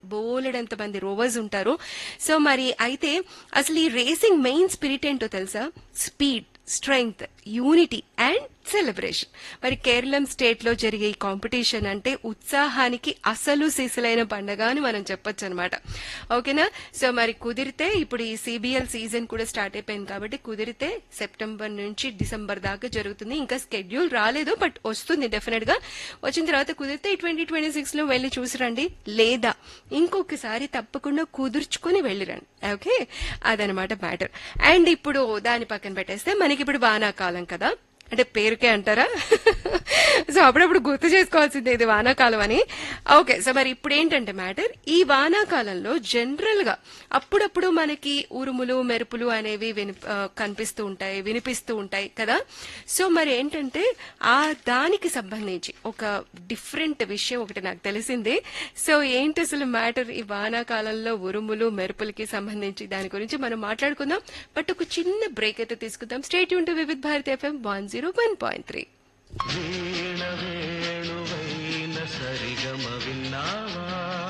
బోలెడంత మంది రోవర్స్ ఉంటారు సో మరి అయితే అసలు ఈ రేసింగ్ మెయిన్ స్పిరిట్ ఏంటో తెలుసా speed strength unity and celebration మరి కేరళం స్టేట్ లో జరిగే ఈ కాంపిటీషన్ అంటే ఉత్సాహానికి అసలు సిసలైన పండగ అని మనం చెప్పొచ్చు అనమాట ఓకేనా సో మరి కుదిరితే ఇప్పుడు ఈ సిబిఎల్ సీజన్ కూడా స్టార్ట్ అయిపోయింది కాబట్టి కుదిరితే సెప్టెంబర్ నుంచి డిసెంబర్ దాకా జరుగుతుంది ఇంకా స్కెడ్యూల్ రాలేదు బట్ వస్తుంది డెఫినెట్ గా వచ్చిన తర్వాత కుదిరితే ట్వంటీ ట్వంటీ సిక్స్ లో వెళ్ళి చూసిరండి లేదా ఇంకొకసారి తప్పకుండా కుదుర్చుకుని వెళ్ళిరండి ఓకే అదనమాట మ్యాటర్ అండ్ ఇప్పుడు దాని పక్కన పెట్టేస్తే మనకి ఇప్పుడు వానాకాలం కదా అంటే పేరుకే అంటారా సో అప్పుడప్పుడు గుర్తు చేసుకోవాల్సిందే ఇది వానాకాలం అని ఓకే సో మరి ఇప్పుడు ఏంటంటే మ్యాటర్ ఈ వానాకాలంలో జనరల్ గా అప్పుడప్పుడు మనకి ఉరుములు మెరుపులు అనేవి విని ఆ, కనిపిస్తూ ఉంటాయి వినిపిస్తూ ఉంటాయి కదా సో మరి ఏంటంటే ఆ దానికి సంబంధించి ఒక డిఫరెంట్ విషయం ఒకటి నాకు తెలిసింది సో ఏంటి అసలు మ్యాటర్ ఈ వానాకాలంలో ఉరుములు మెరుపులకి సంబంధించి దాని గురించి మనం మాట్లాడుకుందాం బట్ ఒక చిన్న బ్రేక్ అయితే తీసుకుందాం స్టేట్ యూన్ to Vividh Bharati FM one zero one point three వీణ వేణువైన సరిగమ విన్నావా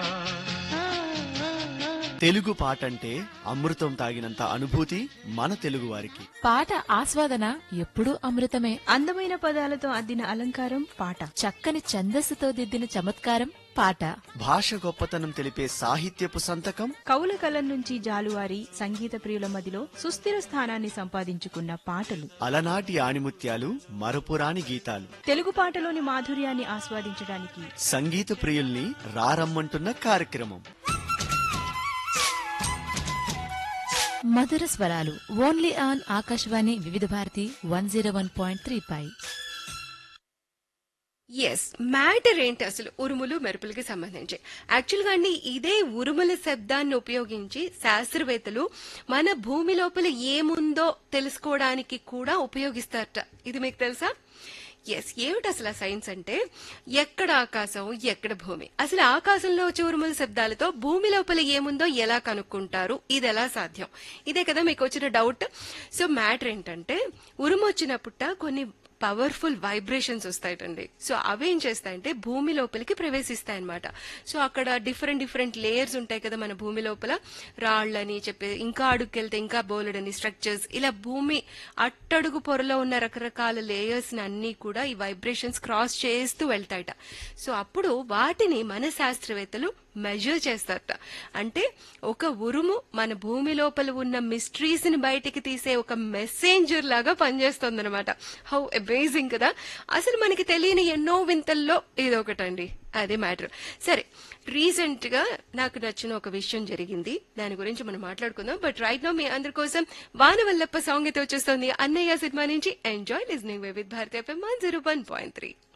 తెలుగు పాట అంటే అమృతం తాగినంత అనుభూతి మన తెలుగు వారికి పాట ఆస్వాదన ఎప్పుడూ అమృతమే అందమైన పదాలతో అద్దిన అలంకారం పాట చక్కని ఛందస్సుతో దిద్దిన చమత్కారం పాట భాష గొప్పతనం తెలిపే సాహిత్యపు సంతకం కవుల కలం నుంచి జాలువారి సంగీత ప్రియుల మదిలో సుస్థిర స్థానాన్ని సంపాదించుకున్న పాటలు అలనాటి ఆణిముత్యాలు మరపురాని గీతాలు తెలుగు పాటలోని మాధుర్యాన్ని ఆస్వాదించడానికి సంగీత ప్రియుల్ని రారమ్మంటున్న కార్యక్రమం మధుర స్వరాలు only on Akashvani Vividh Bharati one zero one point three పై ఎస్ మ్యాటర్ ఏంటి అసలు ఉరుములు మెరుపులకి సంబంధించి యాక్చువల్ గా అండి ఇదే ఉరుముల శబ్దాన్ని ఉపయోగించి శాస్త్రవేత్తలు మన భూమి లోపల ఏముందో తెలుసుకోవడానికి కూడా ఉపయోగిస్తారట ఇది మీకు తెలుసా ఎస్ ఏమిటి అసలు ఆ సైన్స్ అంటే ఎక్కడ ఆకాశం ఎక్కడ భూమి అసలు ఆకాశంలో వచ్చే ఉరుముల శబ్దాలతో భూమి లోపల ఏముందో ఎలా కనుక్కుంటారు ఇది ఎలా సాధ్యం ఇదే కదా మీకు వచ్చిన డౌట్ సో మ్యాటర్ ఏంటంటే ఉరుము వచ్చినప్పుట కొన్ని పవర్ఫుల్ వైబ్రేషన్స్ వస్తాయటండి సో అవి ఏం చేస్తాయంటే భూమి లోపలికి ప్రవేశిస్తాయన్నమాట సో అక్కడ డిఫరెంట్ డిఫరెంట్ లేయర్స్ ఉంటాయి కదా మన భూమి లోపల రాళ్ళని చెప్పి ఇంకా అడుగుకెళ్తే ఇంకా బోలెడని స్ట్రక్చర్స్ ఇలా భూమి అట్టడుగు పొరలో ఉన్న రకరకాల లేయర్స్ అన్ని కూడా ఈ వైబ్రేషన్స్ క్రాస్ చేస్తూ వెళ్తాయట సో అప్పుడు వాటిని మన శాస్త్రవేత్తలు మెజర్ చేస్తారట అంటే ఒక ఉరుము మన భూమి లోపల ఉన్న మిస్టరీస్ ని బయటికి తీసే ఒక మెసెంజర్ లాగా పనిచేస్తుంది అనమాట హౌ అమేజింగ్ కదా అసలు మనకి తెలియని ఎన్నో వింతల్లో ఇది ఒకటండి అదే మ్యాటర్ సరే రీసెంట్ గా నాకు నచ్చిన ఒక విషయం జరిగింది దాని గురించి మనం మాట్లాడుకుందాం బట్ రైట్ నో మీ అందరి కోసం వానవల్లప్ప సాంగ్ అయితే వచ్చేస్తుంది అన్నయ్య సినిమా నుంచి enjoy listening with Bharati FM one zero one point three